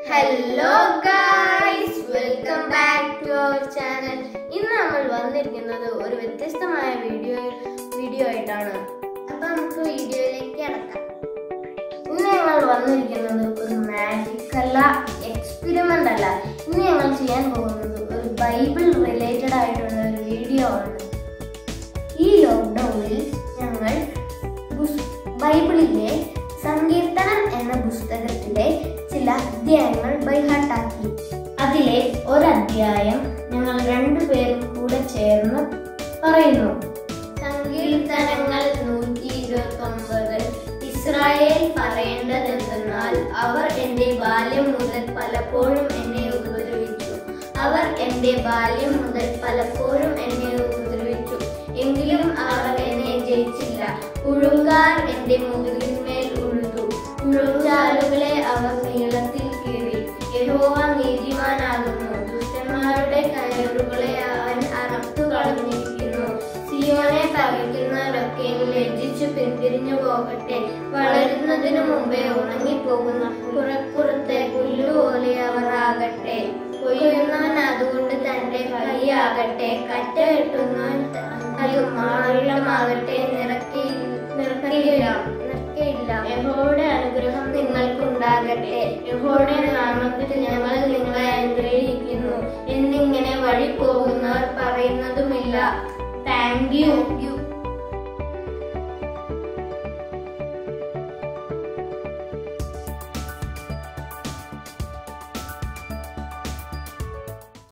hello guys welcome back to our channel ഇന്ന് നമ്മൾ വന്നിരിക്കുന്നത് ഒരു വ്യത്യസ്തമായ വീഡിയോ വീഡിയോ ആയിട്ടാണ് അപ്പൊ നമുക്ക് വീഡിയോയിലേക്ക് കടക്കാം ഇന്ന് ഞങ്ങൾ വന്നിരിക്കുന്നത് ഒരു മാജിക് അല്ല എക്സ്പെരിമെന്റ് അല്ല ഇന്ന് ഞങ്ങൾ ചെയ്യാൻ പോകുന്നത് ഒരു ബൈബിൾ റിലേറ്റഡ് ആയിട്ടുള്ള ഒരു വീഡിയോ ആണ് ഈ ലോക്ക്ഡൌണിൽ ഞങ്ങൾ പുസ്- ബൈബിളിലെ സങ്കീർത്തനം എന്ന പുസ്തകത്തിലെ ചില അധ്യായങ്ങൾ ബൈഹാട്ടാക്കി അതിലെ ഒരധ്യായം ഞങ്ങൾ രണ്ടുപേരും കൂടെ ചേർന്ന് പറയുന്നു സങ്കീർത്തനങ്ങൾ നൂറ്റി ഇരുപത്തി ഒമ്പത് ഇസ്രായേൽ പറയേണ്ടതെന്തെന്നാൽ അവർ എന്റെ ബാല്യം മുതൽ പലപ്പോഴും എന്നെ ഉപദ്രവിച്ചു അവർ എന്റെ ബാല്യം മുതൽ പലപ്പോഴും എന്നെ ഉപദ്രവിച്ചു എങ്കിലും അവർ എന്നെ ജയിച്ചില്ല ഉഴുങ്കാർ എന്റെ മുതുകിന്മേൽ ഉഴുതു ഉഴുചാലുകളെ അവർ നീളത്തിൽ കീറി യഹോവ നീതിമാനാകുന്നു ദുഷ്ടന്മാരുടെ കയറുകളെ അവൻ അറത്തു കളഞ്ഞിരിക്കുന്നു സിയോനെ പകയ്ക്കുന്നവരൊക്കെ ലജ്ജിച്ചു പിന്തിരിഞ്ഞു പോകട്ടെ വളരുന്നതിനു മുമ്പേ ഉണങ്ങിപ്പോകുന്ന പുറപ്പുറത്തെ പുല്ലുപോലെ അവർ ആകട്ടെ കൊയ്യുന്നവൻ അതുകൊണ്ട് തന്റെ കൈയാകട്ടെ കറ്റ കെട്ടുന്നവൻ അത് മാറിടമാകട്ടെ നിറക്കി നിറക്കില്ല നിറക്കയില്ല യഹോയുടെ അനുഗ്രഹം നിങ്ങൾക്കുണ്ടാകട്ടെ യഹോയുടെ നാമത്തിൽ ഞങ്ങൾ നിങ്ങളെ അനുഗ്രഹിക്കുന്നു എന്നിങ്ങനെ വഴി പോകുന്നവർ പറയുന്നതുമില്ല താങ്ക് യു